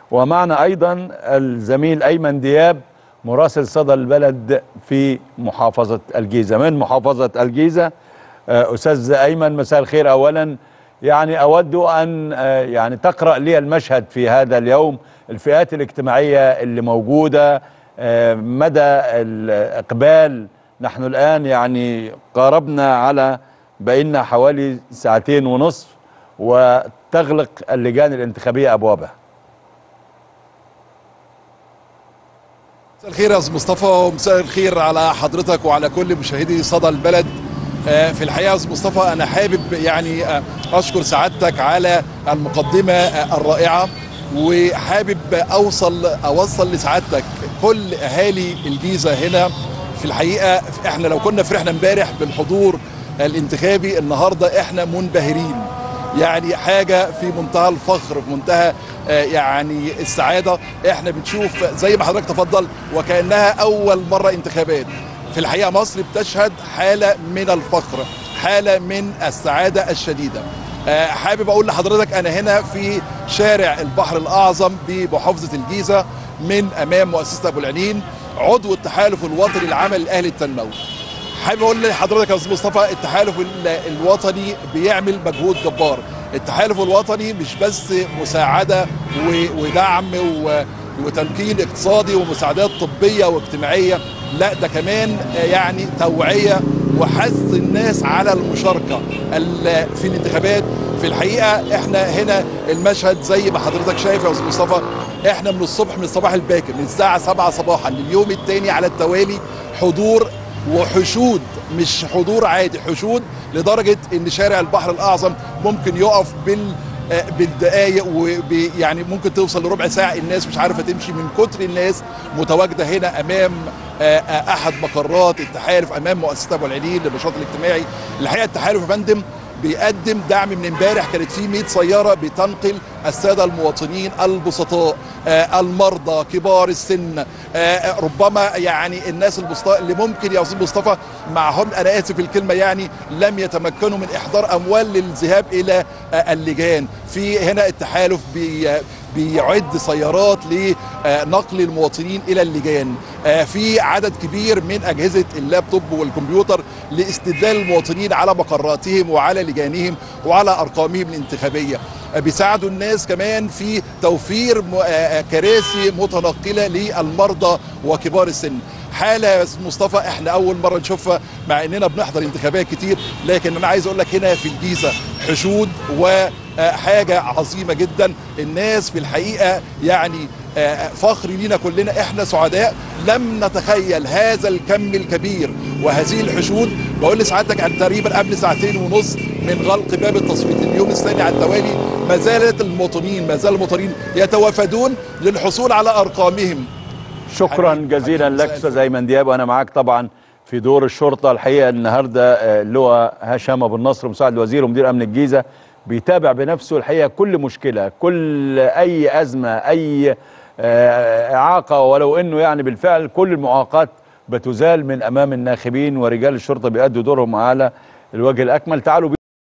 ومعنا ايضا الزميل ايمن دياب مراسل صدى البلد في محافظه الجيزه من محافظه الجيزه آه، استاذ ايمن مساء الخير اولا يعني اود ان آه، يعني تقرا لي المشهد في هذا اليوم الفئات الاجتماعيه اللي موجوده آه، مدى الاقبال نحن الان يعني قاربنا على بقينا حوالي ساعتين ونصف وتغلق اللجان الانتخابيه ابوابها مساء الخير يا استاذ مصطفى ومساء الخير على حضرتك وعلى كل مشاهدي صدى البلد آه، في الحقيقه يا استاذ مصطفى انا حابب يعني آه، اشكر سعادتك على المقدمه آه، الرائعه وحابب اوصل اوصل لسعادتك كل اهالي الجيزه هنا في الحقيقه احنا لو كنا فرحنا امبارح بالحضور الانتخابي النهارده احنا منبهرين يعني حاجة في منتهى الفخر في منتهى آه، يعني السعادة احنا بنشوف زي ما حضرتك تفضل وكأنها أول مرة انتخابات في الحقيقة مصر بتشهد حالة من الفخر حالة من السعادة الشديدة آه، حابب أقول لحضرتك أنا هنا في شارع البحر الأعظم بمحافظة الجيزة من أمام مؤسسة أبو العنين عضو التحالف الوطني العمل الأهلي التنموي حابب اقول لحضرتك يا استاذ مصطفى التحالف ال- الوطني بيعمل مجهود جبار التحالف الوطني مش بس مساعده و- ودعم و- وتمكين اقتصادي ومساعدات طبيه واجتماعيه لا ده كمان آه، يعني توعيه وحث الناس على المشاركه ال- في الانتخابات في الحقيقه احنا هنا المشهد زي ما حضرتك شايف يا استاذ مصطفى احنا من الصبح من الصباح الباكر من الساعه 7 صباحا لليوم الثاني على التوالي حضور وحشود مش حضور عادي حشود لدرجه ان شارع البحر الاعظم ممكن يقف بال آه، بالدقايق ويعني ممكن توصل لربع ساعه الناس مش عارفه تمشي من كتر الناس متواجده هنا امام آه، آه، احد مقرات التحالف امام مؤسسه ابو العليل للنشاط الاجتماعي الحقيقه التحالف يا فندم بيقدم دعم من امبارح كانت في 100 سياره بتنقل الساده المواطنين البسطاء آه، المرضى كبار السن آه، ربما يعني الناس البسطاء اللي ممكن يا استاذ مصطفى معهم انا اسف الكلمه يعني لم يتمكنوا من احضار اموال للذهاب الى آه، اللجان في هنا التحالف بي بيعد سيارات لنقل المواطنين الى اللجان آه، في عدد كبير من اجهزه اللابتوب والكمبيوتر لاستدلال المواطنين على مقراتهم وعلى لجانهم وعلى ارقامهم الانتخابيه آه، بيساعدوا الناس كمان في توفير م- آه، آه، كراسي متنقله للمرضى وكبار السن حاله يا أستاذ مصطفى احنا اول مره نشوفها مع اننا بنحضر انتخابات كتير لكن انا عايز اقول لك هنا في الجيزه حشود وحاجه عظيمه جدا الناس في الحقيقه يعني آه، فخر لينا كلنا احنا سعداء لم نتخيل هذا الكم الكبير وهذه الحشود بقول لسعادتك عن تقريبا قبل ساعتين ونص من غلق باب التصويت اليوم الثاني على التوالي ما زالت المواطنين ما زال المواطنين يتوافدون للحصول على ارقامهم شكرا حبيبي- جزيلا حبيبي لك مساء استاذ ايمن دياب وانا معاك طبعا في دور الشرطه الحقيقه النهارده آه، اللواء هشام ابو النصر مساعد الوزير ومدير امن الجيزه بيتابع بنفسه الحقيقه كل مشكله كل اي ازمه اي آه، اعاقه ولو انه يعني بالفعل كل المعاقات بتزال من امام الناخبين ورجال الشرطه بيأدوا دورهم على الوجه الاكمل تعالوا بينا